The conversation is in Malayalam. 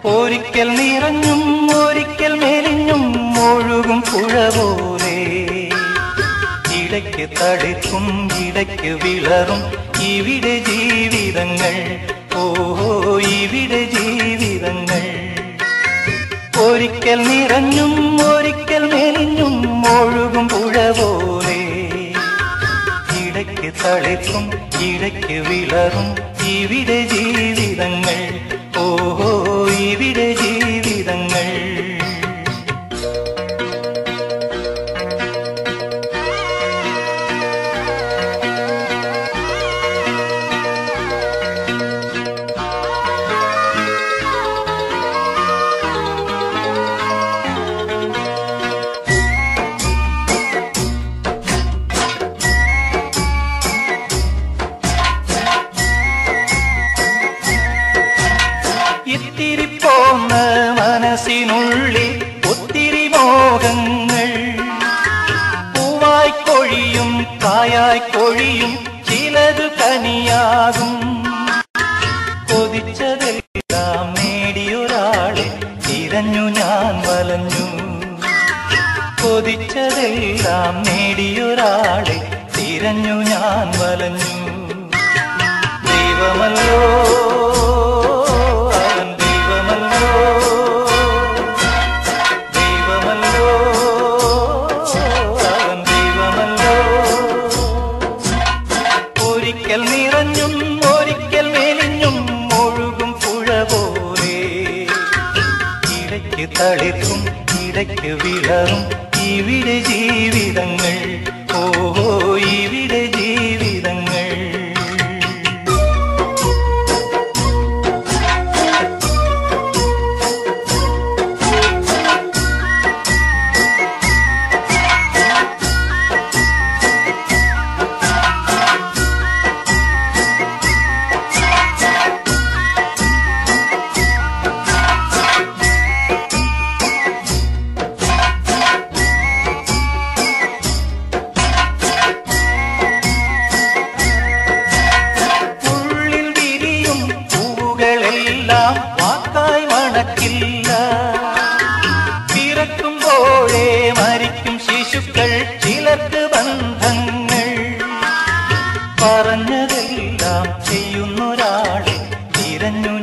ഒരിക്കൽ നിറഞ്ഞും ഒരിക്കൽ മെലിഞ്ഞും ഒഴുകും പുഴ പോലെ ഇടയ്ക്ക് തടുക്കും ഇടയ്ക്ക് വിളറും ഇവിടെ ജീവിതങ്ങൾ ഓഹോ ഇവിടെ ജീവിതങ്ങൾ ഒരിക്കൽ നിറഞ്ഞും ഒരിക്കൽ മെലിഞ്ഞും ഒഴുകും പുഴ പോലെ ഇടയ്ക്ക് തളിർക്കും ഇടയ്ക്ക് വിളറും ഇവിടെ ജീവിതങ്ങൾ ഓഹോ ഇവിടെ ജീവിതങ്ങൾ ഇത്തിരി പോന്ന മനസ്സിനുള്ളിൽ ഒത്തിരി മോഹങ്ങൾ പൂവായി കൊഴിയും കായായി കൊഴിയും ചിലത് കനിയാകും കൊതിച്ചതെല്ലാം നേടിയൊരാളെ തിരഞ്ഞു ഞാൻ വലഞ്ഞു കൊതിച്ചതെല്ലാം നേടിയൊരാളെ തിരഞ്ഞു ഞാൻ വലഞ്ഞു ദൈവമല്ലോ അവൻ ദൈവമല്ലോ ദൈവമല്ലോ അവൻ ദൈവമല്ലോ ഒരിക്കൽ നിറഞ്ഞും ഒരിക്കൽ മെലിഞ്ഞും ഒഴുകും പുഴ പോലെ ഇടയ്ക്ക് തളിർക്കും ഇടയ്ക്ക് വിളറും ഇവിടെ ജീവിതങ്ങൾ ഓഹോ ഇവിടെ ജീവിതങ്ങൾ ഉള്ളിൽ വിരിയും പൂവുകളെല്ലാം വാക്കായി മണക്കില്ല പിറക്കുമ്പോഴേ മരിക്കും ശിശുക്കൾ ചിലർക്ക് ബന്ധങ്ങൾ പറഞ്ഞതെല്ലാം ചെയ്യുന്നൊരാളെ തിരഞ്ഞു